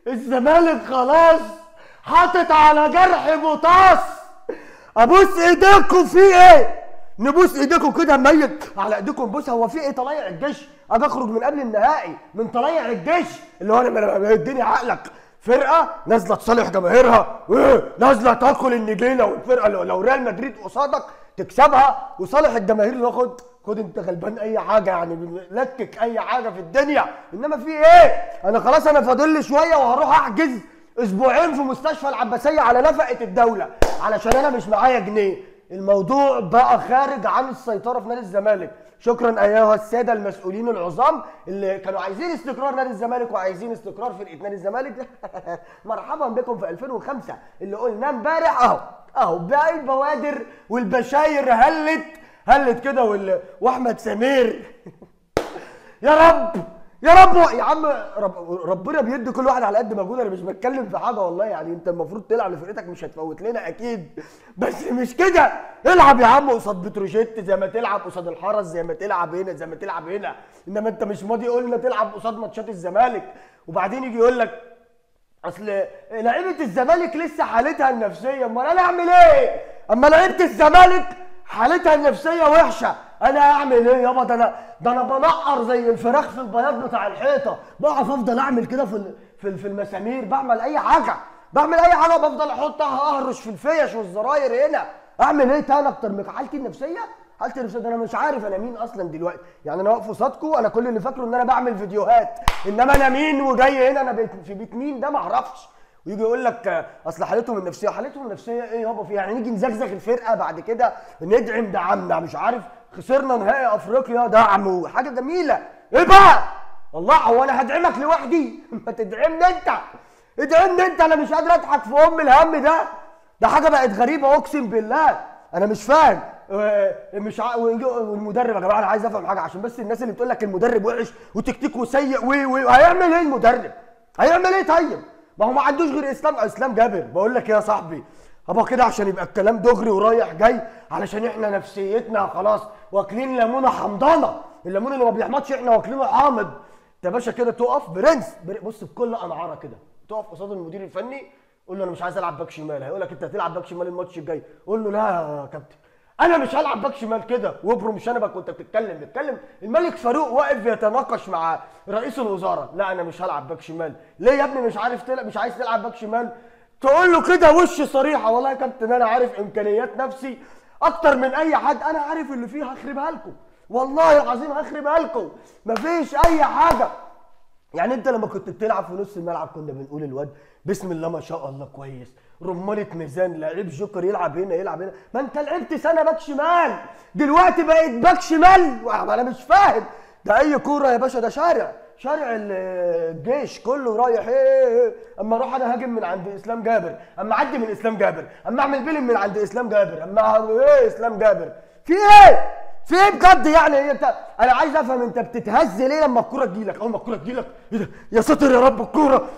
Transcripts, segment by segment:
الزمالك خلاص حاطط على جرح مطاس ابوس ايديكم في ايه نبوس ايديكم كده ميت على ايديكم بوس هو في ايه طليع الجيش اجي اخرج من قبل النهائي من طليع الجيش اللي هو انا ما اديني عقلك فرقه نازله تصالح جماهيرها إيه؟ نازله تاكل النجيله والفرقه لو, لو ريال مدريد قصادك تكسبها وصالح الجماهير اللي هو خد خد انت غلبان اي حاجه يعني لكك اي حاجه في الدنيا انما في ايه انا خلاص انا فاضل لي شويه وهروح احجز اسبوعين في مستشفى العباسيه على نفقه الدوله علشان انا مش معايا جنيه الموضوع بقى خارج عن السيطره في نادي الزمالك شكرا ايها الساده المسؤولين العظام اللي كانوا عايزين استقرار نادي الزمالك وعايزين استقرار فرقه نادي الزمالك مرحبا بكم في 2005 اللي قلناه امبارح اهو اهو باقي البوادر والبشاير هلت هلت كده وال... واحمد سمير يا رب يا رب يا عم رب ربنا بيدي كل واحد على قد مجهوده انا مش بتكلم في حاجه والله يعني انت المفروض تلعب لفرقتك مش هتفوت لنا اكيد بس مش كده العب يا عم قصاد بتروجيت زي ما تلعب قصاد الحرس زي ما تلعب هنا زي ما تلعب هنا انما انت مش ماضي قلنا تلعب قصاد ماتشات الزمالك وبعدين يجي يقول لك اصل لعيبه الزمالك لسه حالتها النفسيه امال انا اعمل ايه اما لعيبه الزمالك حالتها النفسيه وحشه انا اعمل ايه يابا ده انا ده انا بنقر زي الفراخ في البياض بتاع الحيطه بقف افضل اعمل كده في في في المسامير بعمل اي حاجه بعمل اي حاجه بفضل احطها اهرش في الفيش والزراير هنا اعمل ايه تاني اكتر من حالتي النفسيه حالتي النفسيه ده انا مش عارف انا مين اصلا دلوقتي يعني انا واقف قصادكم انا كل اللي فاكره ان انا بعمل فيديوهات انما انا مين وجاي هنا انا بيت في بيت مين ده ما اعرفش ويجي يقول لك اصل حالتهم النفسيه حالتهم النفسيه ايه يابا في يعني نيجي نزغزغ الفرقه بعد كده ندعم دعمنا مش عارف خسرنا نهائي افريقيا دعم وحاجه جميله ايه بقى الله هو انا هدعمك لوحدي ما تدعمني انت ادعمني انت انا مش قادر اضحك في ام الهم ده ده حاجه بقت غريبه اقسم بالله انا مش فاهم مش ع... والمدرب يا جماعه انا عايز افهم حاجه عشان بس الناس اللي بتقول لك المدرب وحش وتكتيكه سيء و و هيعمل ايه المدرب؟ هيعمل ايه طيب؟ ما هو ما عندوش غير اسلام اسلام جابر بقول لك يا صاحبي هبقى كده عشان يبقى الكلام دغري ورايح جاي علشان احنا نفسيتنا خلاص واكلين ليمونه حمضانه الليمون اللي ما بيحمضش احنا واكلينه حامض انت يا باشا كده تقف برنس بص بكل انعاره كده تقف قصاد المدير الفني قول له انا مش عايز العب باك شمال هيقول لك انت هتلعب باك شمال الماتش الجاي قول له لا يا كابتن انا مش هلعب باك شمال كده وابرم شنبك وانت بتتكلم بتتكلم الملك فاروق واقف يتناقش مع رئيس الوزراء لا انا مش هلعب باك شمال ليه يا ابني مش عارف تلعب مش عايز تلعب باك شمال تقول له كده وش صريحه والله يا كابتن انا عارف امكانيات نفسي اكتر من اي حد انا عارف اللي فيه هخربها لكم والله العظيم هخربها لكم مفيش اي حاجه يعني انت لما كنت بتلعب في نص الملعب كنا بنقول الواد بسم الله ما شاء الله كويس رمانة ميزان لعيب جوكر يلعب هنا يلعب هنا ما انت لعبت سنه باك شمال دلوقتي بقيت باك شمال انا مش فاهم ده اي كوره يا باشا ده شارع شارع الجيش كله رايح ايه, ايه اما اروح انا هاجم من عند اسلام جابر اما اعدي من اسلام جابر اما اعمل بيلم من عند اسلام جابر اما ايه اسلام جابر في ايه في ايه بجد يعني انت انا عايز افهم انت بتتهز ليه لما الكوره تجيلك اول ما الكوره تجيلك ايه ده يا ساتر يا رب الكوره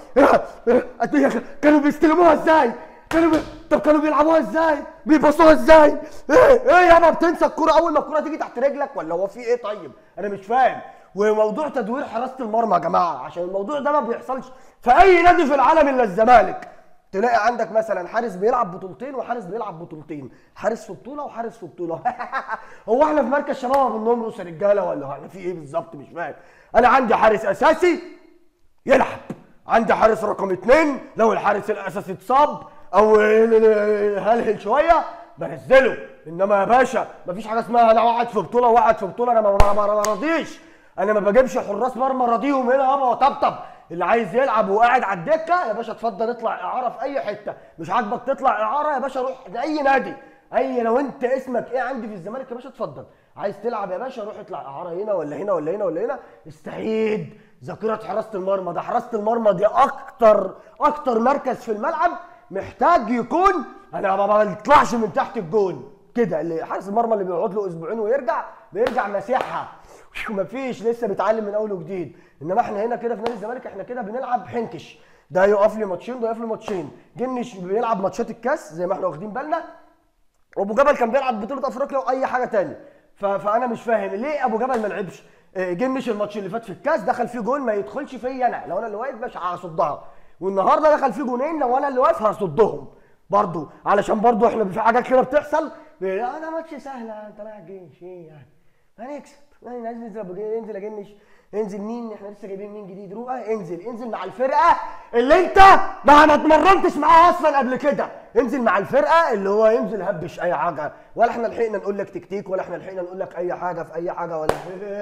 كانوا بيستلموها ازاي كانوا بي... طب كانوا بيلعبوها ازاي بيبصوها ازاي ايه ايه يابا بتنسى الكوره اول ما الكوره تيجي تحت رجلك ولا هو في ايه طيب انا مش فاهم وموضوع تدوير حراسه المرمى يا جماعه عشان الموضوع ده ما بيحصلش في اي نادي في العالم الا الزمالك تلاقي عندك مثلا حارس بيلعب بطولتين وحارس بيلعب بطولتين حارس في بطوله وحارس في بطوله هو احنا في مركز شباب بنمرس رجاله ولا احنا في ايه بالظبط مش فاهم انا عندي حارس اساسي يلعب عندي حارس رقم اثنين لو الحارس الاساسي اتصاب او هلهل شويه بنزله انما يا باشا مفيش حاجه اسمها انا واحد في بطوله وواحد في بطوله انا ما راضيش انا ما بجيبش حراس مرمى راضيهم هنا يابا وطبطب اللي عايز يلعب وقاعد على الدكه يا باشا اتفضل اطلع اعاره في اي حته مش عاجبك تطلع اعاره يا باشا روح لاي نادي اي لو انت اسمك ايه عندي في الزمالك يا باشا اتفضل عايز تلعب يا باشا روح اطلع اعاره هنا ولا هنا ولا هنا ولا هنا استعيد ذاكره حراسه المرمى ده حراسه المرمى دي اكتر اكتر مركز في الملعب محتاج يكون انا ما بيطلعش من تحت الجون كده اللي حارس المرمى اللي بيقعد له اسبوعين ويرجع بيرجع مسيحها مفيش لسه بيتعلم من اول وجديد انما احنا هنا كده في نادي الزمالك احنا كده بنلعب حنكش ده يقف لي ماتشين ده يقف لي ماتشين جنش بيلعب ماتشات الكاس زي ما احنا واخدين بالنا وابو جبل كان بيلعب بطوله افريقيا واي حاجه تاني فانا مش فاهم ليه ابو جبل ما لعبش جنش الماتش اللي فات في الكاس دخل فيه جول ما يدخلش فيا انا لو انا اللي واقف مش هصدها والنهارده دخل فيه جونين لو انا اللي واقف هصدهم برضو علشان برضو احنا في حاجات كده بتحصل لا ده ماتش سهل انت رايح جيش ايه يعني هنكسب يعني ننزل ننزل أبو جي- انزل اجنش انزل مين احنا لسه جايبين مين جديد روقه انزل انزل مع الفرقه اللي انت ما ما اتمرنتش معاها اصلا قبل كده انزل مع الفرقه اللي هو ينزل هبش اي حاجه ولا احنا لحقنا نقول لك تكتيك ولا احنا لحقنا نقول لك اي حاجه في اي حاجه ولا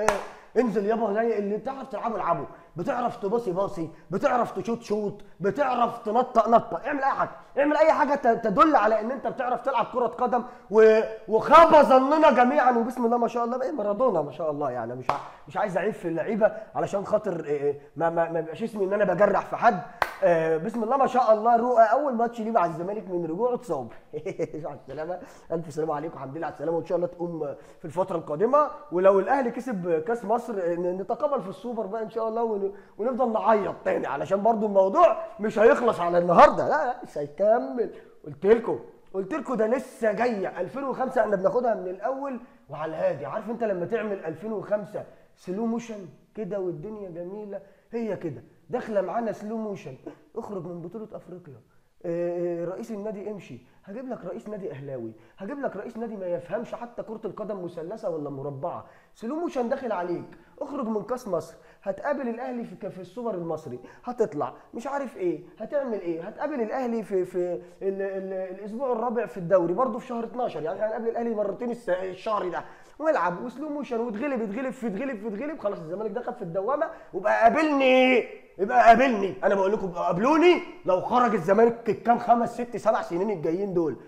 انزل يابا زي اللي بتعرف تلعبه العبه بتعرف تباصي باصي بتعرف تشوط شوط بتعرف تنطق نطق اعمل اي حاجه اعمل اي حاجه ت- تدل على ان انت بتعرف تلعب كره قدم و... وخاب ظننا جميعا وبسم الله ما شاء الله بقى مارادونا ما شاء الله يعني مش ع... مش عايز اعيب في اللعيبه علشان خاطر إيه، ما ما ما يبقاش اسمي ان انا بجرح في حد آه، بسم الله ما شاء الله رؤى اول ماتش ليه مع الزمالك من رجوعه اتصاب على السلامه الف سلامه عليكم الحمد لله على السلامه وان شاء الله تقوم في الفتره القادمه ولو الاهلي كسب كاس مصر ن- نتقابل في السوبر بقى ان شاء الله ون- ونفضل نعيط تاني علشان برضو الموضوع مش هيخلص على النهارده لا لا مش هيكمل قلت لكم قلت لكم ده لسه جايه 2005 احنا بناخدها من الاول وعلى الهادي عارف انت لما تعمل 2005 سلو موشن كده والدنيا جميله هي كده داخله معانا سلو موشن اخرج من بطوله افريقيا آه، رئيس النادي امشي هجيب لك رئيس نادي اهلاوي هجيب لك رئيس نادي ما يفهمش حتى كره القدم مثلثه ولا مربعه سلو موشن داخل عليك اخرج من كاس مصر هتقابل الاهلي في في السوبر المصري هتطلع مش عارف ايه هتعمل ايه هتقابل الاهلي في في ال ال الاسبوع الرابع في الدوري برضه في شهر 12 يعني هنقابل الاهلي مرتين الس- الشهر ده والعب وسلو موشن وتغلب يتغلب في يتغلب في يتغلب خلاص الزمالك دخل في الدوامه وبقى قابلني يبقى قابلني انا بقول لكم بقى قابلوني لو خرج الزمالك الكام خمس ست سبع سنين الجايين دول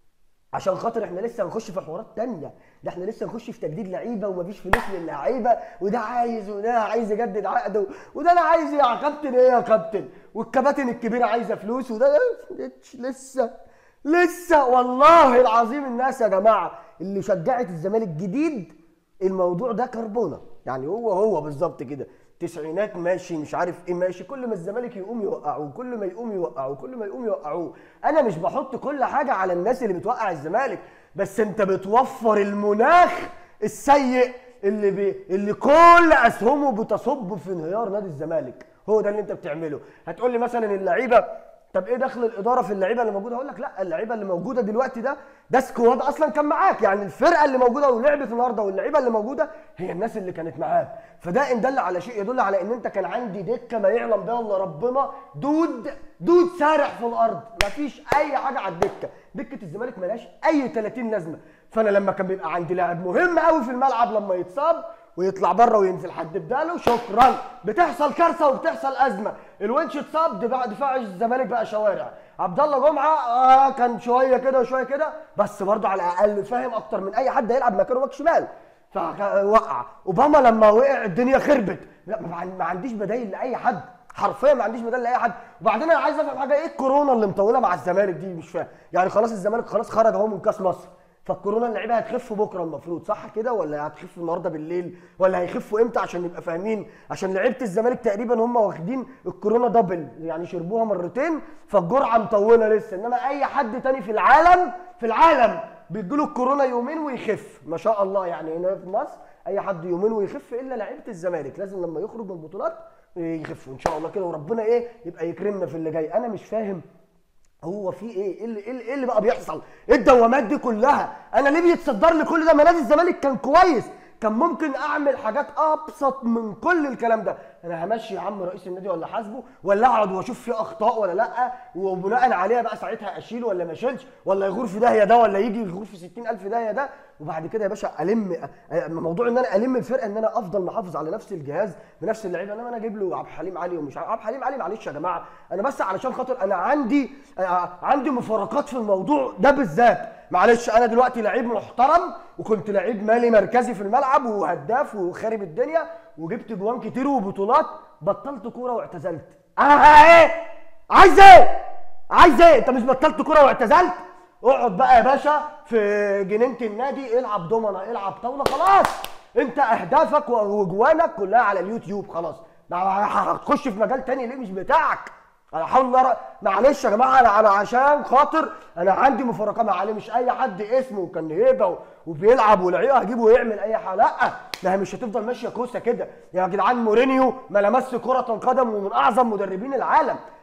عشان خاطر احنا لسه هنخش في حوارات تانية ده احنا لسه هنخش في تجديد لعيبه ومفيش فلوس للعيبه وده عايز وده عايز يجدد عقده وده انا عايز يا كابتن ايه يا كابتن والكباتن الكبيره عايزه فلوس وده لسه لسه والله العظيم الناس يا جماعه اللي شجعت الزمالك جديد الموضوع ده كربونه يعني هو هو بالظبط كده تسعينات ماشي مش عارف ايه ماشي كل ما الزمالك يقوم يوقعوه كل ما يقوم يوقعوه كل ما يقوم يوقعوه انا مش بحط كل حاجه على الناس اللي بتوقع الزمالك بس انت بتوفر المناخ السيء اللي بي... اللي كل اسهمه بتصب في انهيار نادي الزمالك هو ده اللي انت بتعمله هتقول لي مثلا اللعيبه طب ايه دخل الاداره في اللعيبه اللي موجوده؟ اقول لك لا اللعيبه اللي موجوده دلوقتي ده ده سكواد اصلا كان معاك يعني الفرقه اللي موجوده ولعبت النهارده واللعيبه اللي موجوده هي الناس اللي كانت معاك فده ان دل على شيء يدل على ان انت كان عندي دكه ما يعلم بها الا ربنا دود دود سارح في الارض مفيش اي حاجه على الدكه دكه الزمالك ملهاش اي 30 لازمه فانا لما كان بيبقى عندي لاعب مهم قوي في الملعب لما يتصاب ويطلع بره وينزل حد بداله شكرا بتحصل كارثه وبتحصل ازمه الونش اتصاب دفاع دفاع الزمالك بقى شوارع عبد الله جمعه آه كان شويه كده وشويه كده بس برضه على الاقل فاهم اكتر من اي حد هيلعب مكانه باك شمال فوقع اوباما لما وقع الدنيا خربت لا ما عن- ما عنديش بدايل لاي حد حرفيا ما عنديش بدايل لاي حد وبعدين انا عايز افهم حاجه ايه الكورونا اللي مطوله مع الزمالك دي مش فاهم يعني خلاص الزمالك خلاص خرج اهو من كاس مصر فالكورونا اللعيبه هتخف بكره المفروض صح كده ولا هتخف النهارده بالليل ولا هيخفوا امتى عشان نبقى فاهمين عشان لعيبه الزمالك تقريبا هم واخدين الكورونا دبل يعني شربوها مرتين فالجرعه مطوله لسه انما اي حد تاني في العالم في العالم بيجيله الكورونا يومين ويخف ما شاء الله يعني هنا في مصر اي حد يومين ويخف الا لعيبه الزمالك لازم لما يخرج من البطولات يخفوا ان شاء الله كده وربنا ايه يبقى يكرمنا في اللي جاي انا مش فاهم هو في ايه؟ ايه اللي, إيه اللي, إيه اللي بقى بيحصل؟ ايه الدوامات دي كلها؟ انا ليه بيتصدر لي كل ده؟ ما نادي الزمالك كان كويس، كان ممكن اعمل حاجات ابسط من كل الكلام ده، انا همشي يا عم رئيس النادي ولا حاسبه ولا اقعد واشوف فيه اخطاء ولا لا وبناء عليها بقى ساعتها اشيل ولا ما اشيلش ولا يغور في داهيه ده ولا يجي يغور في 60000 داهيه ده وبعد كده يا باشا الم أ- موضوع ان انا الم الفرقه ان انا افضل محافظ على نفس الجهاز بنفس اللعيبه انما انا اجيب له عبد الحليم علي ومش عارف- عبد الحليم علي معلش يا جماعه انا بس علشان خاطر انا عندي آه، عندي مفارقات في الموضوع ده بالذات معلش انا دلوقتي لعيب محترم وكنت لعيب مالي مركزي في الملعب وهداف وخارب الدنيا وجبت جوان كتير وبطولات بطلت كوره واعتزلت انا ايه عايز ايه عايز ايه انت مش بطلت كوره واعتزلت اقعد بقى يا باشا في جنينه النادي العب دومنه العب طاوله خلاص انت اهدافك وجوانك كلها على اليوتيوب خلاص هتخش في مجال تاني ليه مش بتاعك انا حاول نرى معلش يا جماعه انا انا عشان خاطر انا عندي مفارقه مع علي مش اي حد اسمه وكان هيبه و- وبيلعب والعيقه هجيبه ويعمل اي حاجه لا ده هي مش هتفضل ماشيه كوسه كده يا جدعان مورينيو ما لمس كره القدم ومن اعظم مدربين العالم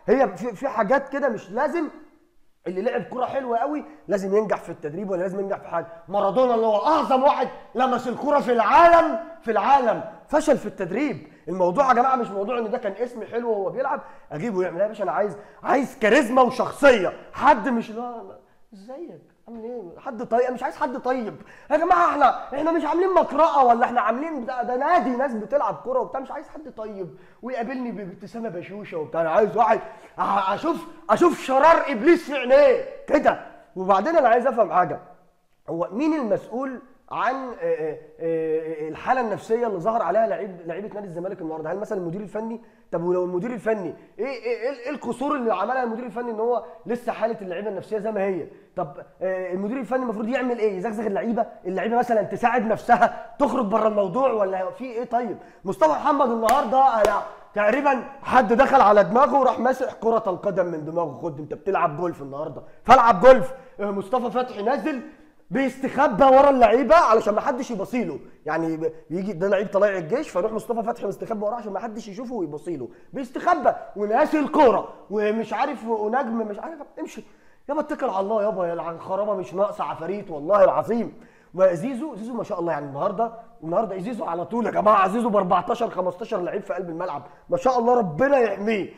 هي في, في حاجات كده مش لازم اللي لعب كرة حلوة قوي لازم ينجح في التدريب ولا لازم ينجح في حاجة مارادونا اللي هو أعظم واحد لمس الكرة في العالم في العالم فشل في التدريب الموضوع يا جماعة مش موضوع ان ده كان اسم حلو وهو بيلعب اجيبه يعمل ايه يا باشا انا عايز عايز كاريزما وشخصية حد مش لا لا ازيك عامل ايه حد طيب مش عايز حد طيب يا جماعه احنا احنا مش عاملين مقرأة ولا احنا عاملين ده, ده نادي ناس بتلعب كوره وبتاع مش عايز حد طيب ويقابلني بابتسامه بشوشه وبتاع انا عايز واحد أ- اشوف اشوف شرار ابليس في عينيه كده وبعدين انا عايز افهم حاجه هو مين المسؤول عن آه، آه، آه، الحاله النفسيه اللي ظهر عليها لعيب لعيبه نادي الزمالك النهارده هل مثلا المدير الفني طب ولو المدير الفني ايه ايه ايه إيه القصور اللي عملها المدير الفني ان هو لسه حاله اللعيبه النفسيه زي ما هي طب آه، المدير الفني المفروض يعمل ايه يزغزغ اللعيبه اللعيبه مثلا تساعد نفسها تخرج بره الموضوع ولا في ايه طيب مصطفى محمد النهارده انا تقريبا حد دخل على دماغه وراح ماسح كرة القدم من دماغه خد انت بتلعب جولف النهارده فالعب جولف آه، مصطفى فتحي نازل بيستخبى ورا اللعيبه علشان ما حدش يبصيله يعني ب- يجي ده لعيب طالع الجيش فيروح مصطفى فتحي مستخبى وراه عشان ما حدش يشوفه ويبصيله بيستخبى وناسي الكوره ومش عارف ونجم مش عارف امشي يابا اتكل على الله يابا يا الخرابه مش ناقصه عفاريت والله العظيم وزيزو زيزو ما شاء الله يعني النهارده النهارده زيزو على طول يا جماعه زيزو ب 14 15 لعيب في قلب الملعب ما شاء الله ربنا يحميه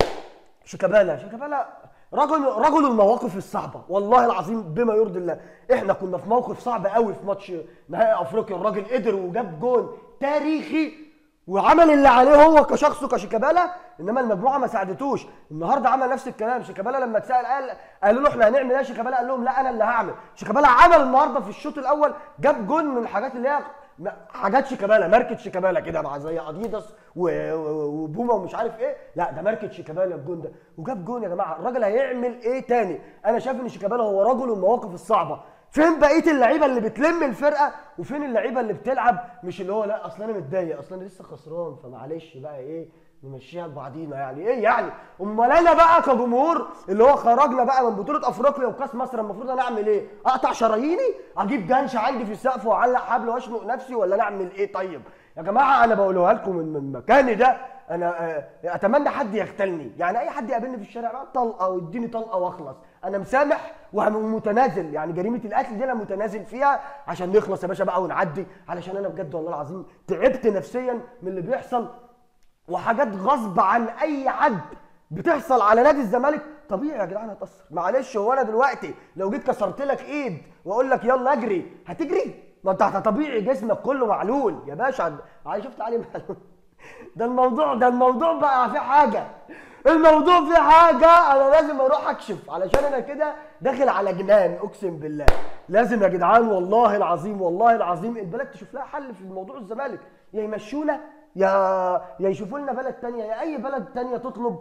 شيكابالا شيكابالا رجل رجل المواقف الصعبه والله العظيم بما يرضي الله احنا كنا في موقف صعب قوي في ماتش نهائي افريقيا الراجل قدر وجاب جون تاريخي وعمل اللي عليه هو كشخص كشيكابالا انما المجموعه ما ساعدتوش النهارده عمل نفس الكلام شيكابالا لما اتسال قال قالوا له احنا هنعمل ايه يا شيكابالا قال لهم لا انا اللي هعمل شيكابالا عمل النهارده في الشوط الاول جاب جون من الحاجات اللي هي م- حاجات شيكابالا ماركه شيكابالا كده مع زي اديداس و- و- وبوما ومش عارف ايه لا ده ماركه شيكابالا الجون ده وجاب جون يا جماعه الراجل هيعمل ايه تاني انا شايف ان شيكابالا هو رجل المواقف الصعبه فين بقيه اللعيبه اللي بتلم الفرقه وفين اللعيبه اللي بتلعب مش اللي هو لا اصل انا متضايق اصل انا لسه خسران فمعلش بقى ايه نمشيها لبعضينا يعني ايه يعني امال انا بقى كجمهور اللي هو خرجنا بقى من بطوله افريقيا وكاس مصر المفروض انا اعمل ايه اقطع شراييني اجيب جنش عندي في السقف واعلق حبل واشنق نفسي ولا انا اعمل ايه طيب يا جماعه انا بقولها لكم من من مكاني ده انا آه، اتمنى حد يختلني يعني اي حد يقابلني في الشارع بقى طلقه ويديني طلقه واخلص انا مسامح ومتنازل يعني جريمه القتل دي انا متنازل فيها عشان نخلص يا باشا بقى ونعدي علشان انا بجد والله العظيم تعبت نفسيا من اللي بيحصل وحاجات غصب عن اي حد بتحصل على نادي الزمالك طبيعي يا جدعان هتاثر معلش هو انا دلوقتي لو جيت كسرت لك ايد واقول لك يلا اجري هتجري ما انت طبيعي جسمك كله معلول يا باشا عايز شفت علي معلول ده الموضوع ده الموضوع بقى في حاجه الموضوع في حاجه انا لازم اروح اكشف علشان انا كده داخل على جنان اقسم بالله لازم يا جدعان والله العظيم والله العظيم البلد تشوف لها حل في موضوع الزمالك يا يمشونا يا يا يشوفوا لنا بلد تانية يا اي بلد تانية تطلب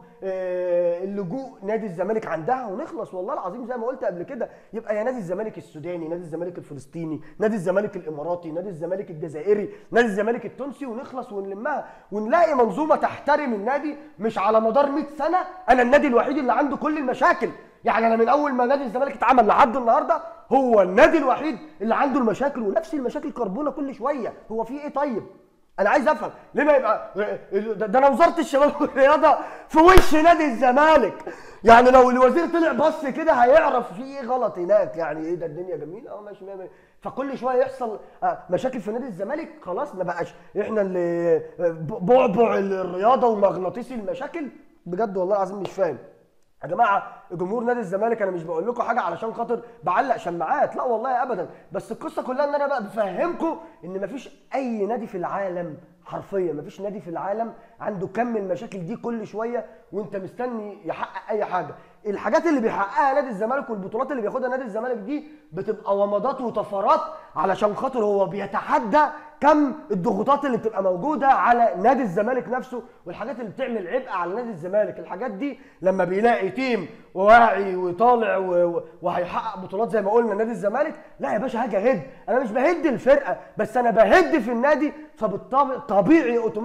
آه، اللجوء نادي الزمالك عندها ونخلص والله العظيم زي ما قلت قبل كده يبقى يا نادي الزمالك السوداني نادي الزمالك الفلسطيني نادي الزمالك الاماراتي نادي الزمالك الجزائري نادي الزمالك التونسي ونخلص ونلمها ونلاقي منظومه تحترم النادي مش على مدار 100 سنه انا النادي الوحيد اللي عنده كل المشاكل يعني انا من اول ما نادي الزمالك اتعمل لحد النهارده هو النادي الوحيد اللي عنده المشاكل ونفس المشاكل كربونه كل شويه هو في ايه طيب انا عايز افهم ليه ما يبقى ده ده انا وزاره الشباب والرياضه في وش نادي الزمالك يعني لو الوزير طلع بص كده هيعرف في ايه غلط هناك يعني ايه ده الدنيا جميله اه ماشي مية مية. فكل شويه يحصل آه، مشاكل في نادي الزمالك خلاص ما بقاش احنا اللي آه، بعبع الرياضه ومغناطيس المشاكل بجد والله العظيم مش فاهم يا جماعه جمهور نادي الزمالك انا مش بقول لكم حاجه علشان خاطر بعلق شماعات لا والله ابدا بس القصه كلها ان انا بقى بفهمكم ان مفيش اي نادي في العالم حرفيا مفيش نادي في العالم عنده كم المشاكل دي كل شويه وانت مستني يحقق اي حاجه الحاجات اللي بيحققها نادي الزمالك والبطولات اللي بياخدها نادي الزمالك دي بتبقى ومضات وطفرات علشان خاطر هو بيتحدى كم الضغوطات اللي بتبقى موجوده على نادي الزمالك نفسه والحاجات اللي بتعمل عبء على نادي الزمالك الحاجات دي لما بيلاقي تيم واعي وطالع و- و- وهيحقق بطولات زي ما قلنا نادي الزمالك لا يا باشا هاجي اهد انا مش بهد الفرقه بس انا بهد في النادي فبالطبيعي اوتوماتيك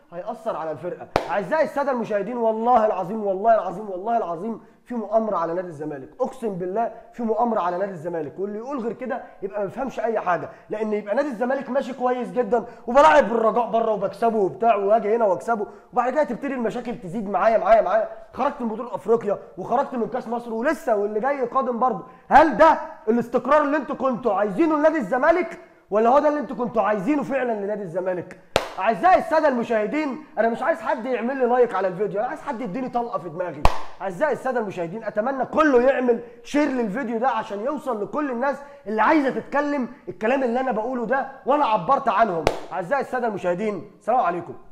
هيأثر على الفرقه اعزائي الساده المشاهدين والله العظيم والله العظيم والله العظيم في مؤامره على نادي الزمالك اقسم بالله في مؤامره على نادي الزمالك واللي يقول غير كده يبقى ما بيفهمش اي حاجه لان يبقى نادي الزمالك ماشي كويس جدا وبلاعب بالرجاء بره وبكسبه وبتاع واجي هنا واكسبه وبعد كده تبتدي المشاكل تزيد معايا معايا معايا خرجت من بطوله افريقيا وخرجت من كاس مصر ولسه واللي جاي قادم برضه هل ده الاستقرار اللي انتوا كنتوا عايزينه لنادي الزمالك ولا هو ده اللي انتوا كنتوا عايزينه فعلا لنادي الزمالك اعزائي الساده المشاهدين انا مش عايز حد يعمل لي لايك على الفيديو انا عايز حد يديني طلقه في دماغي اعزائي الساده المشاهدين اتمنى كله يعمل شير للفيديو ده عشان يوصل لكل الناس اللي عايزه تتكلم الكلام اللي انا بقوله ده وانا عبرت عنهم اعزائي الساده المشاهدين سلام عليكم